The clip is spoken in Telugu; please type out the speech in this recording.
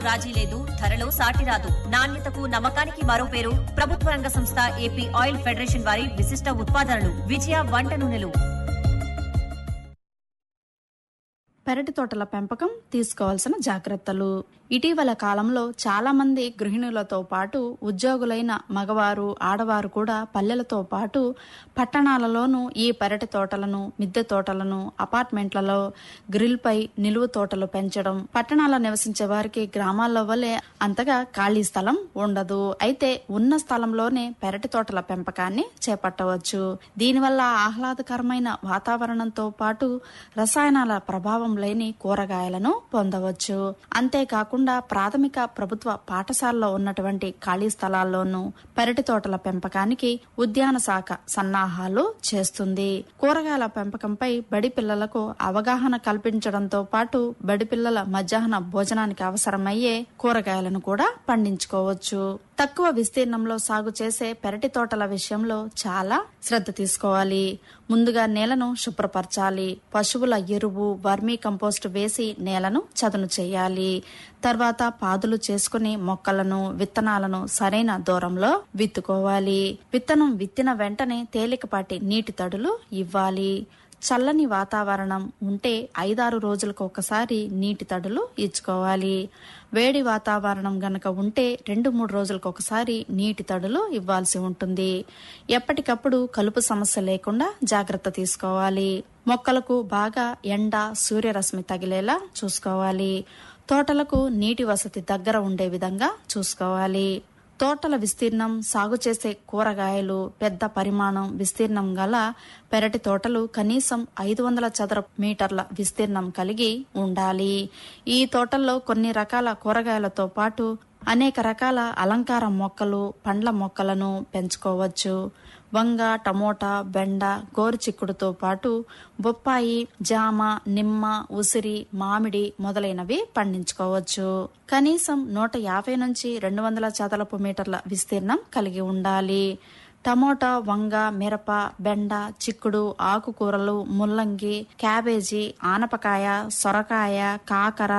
రాజీ లేదు ధరలో సాటి రాదు నాణ్యతకు నమ్మకానికి మరో పేరు ప్రభుత్వ రంగ సంస్థ ఏపీ ఆయిల్ ఫెడరేషన్ వారి విశిష్ట ఉత్పాదనలు విజయ వంట నూనెలు పెరటి తోటల పెంపకం తీసుకోవాల్సిన జాగ్రత్తలు ఇటీవల కాలంలో చాలా మంది గృహిణులతో పాటు ఉద్యోగులైన మగవారు ఆడవారు కూడా పల్లెలతో పాటు పట్టణాలలోనూ ఈ పెరటి తోటలను మిద్దె తోటలను అపార్ట్మెంట్లలో గ్రిల్పై నిలువు తోటలు పెంచడం పట్టణాల్లో నివసించే వారికి గ్రామాల్లో వలె అంతగా ఖాళీ స్థలం ఉండదు అయితే ఉన్న స్థలంలోనే పెరటి తోటల పెంపకాన్ని చేపట్టవచ్చు దీనివల్ల ఆహ్లాదకరమైన వాతావరణంతో పాటు రసాయనాల ప్రభావం లేని కూరగాయలను పొందవచ్చు అంతేకాకుండా ప్రాథమిక ప్రభుత్వ పాఠశాలలో ఉన్నటువంటి ఖాళీ స్థలాల్లోనూ పెరటి తోటల పెంపకానికి ఉద్యాన శాఖ సన్నాహాలు చేస్తుంది కూరగాయల పెంపకంపై బడి పిల్లలకు అవగాహన కల్పించడంతో పాటు బడి పిల్లల మధ్యాహ్న భోజనానికి అవసరమయ్యే కూరగాయలను కూడా పండించుకోవచ్చు తక్కువ విస్తీర్ణంలో సాగు చేసే పెరటి తోటల విషయంలో చాలా శ్రద్ధ తీసుకోవాలి ముందుగా నేలను శుభ్రపరచాలి పశువుల ఎరువు వర్మీ కంపోస్ట్ వేసి నేలను చదును చేయాలి తర్వాత పాదులు చేసుకుని మొక్కలను విత్తనాలను సరైన దూరంలో విత్తుకోవాలి విత్తనం విత్తిన వెంటనే తేలికపాటి నీటి తడులు ఇవ్వాలి చల్లని వాతావరణం ఉంటే ఐదారు రోజులకు ఒకసారి నీటి తడులు ఇచ్చుకోవాలి వేడి వాతావరణం గనక ఉంటే రెండు మూడు రోజులకు ఒకసారి నీటి తడులు ఇవ్వాల్సి ఉంటుంది ఎప్పటికప్పుడు కలుపు సమస్య లేకుండా జాగ్రత్త తీసుకోవాలి మొక్కలకు బాగా ఎండ సూర్యరశ్మి తగిలేలా చూసుకోవాలి తోటలకు నీటి వసతి దగ్గర ఉండే విధంగా చూసుకోవాలి తోటల విస్తీర్ణం సాగు చేసే కూరగాయలు పెద్ద పరిమాణం విస్తీర్ణం గల పెరటి తోటలు కనీసం ఐదు వందల చదరపు మీటర్ల విస్తీర్ణం కలిగి ఉండాలి ఈ తోటల్లో కొన్ని రకాల కూరగాయలతో పాటు అనేక రకాల అలంకార మొక్కలు పండ్ల మొక్కలను పెంచుకోవచ్చు వంగ టమోటా బెండ గోరుచిక్కుడుతో పాటు బొప్పాయి జామ నిమ్మ ఉసిరి మామిడి మొదలైనవి పండించుకోవచ్చు కనీసం నూట యాభై నుంచి రెండు వందల చదరపు మీటర్ల విస్తీర్ణం కలిగి ఉండాలి టమోటా వంగ మిరప బెండ చిక్కుడు ఆకుకూరలు ముల్లంగి క్యాబేజీ ఆనపకాయ సొరకాయ కాకర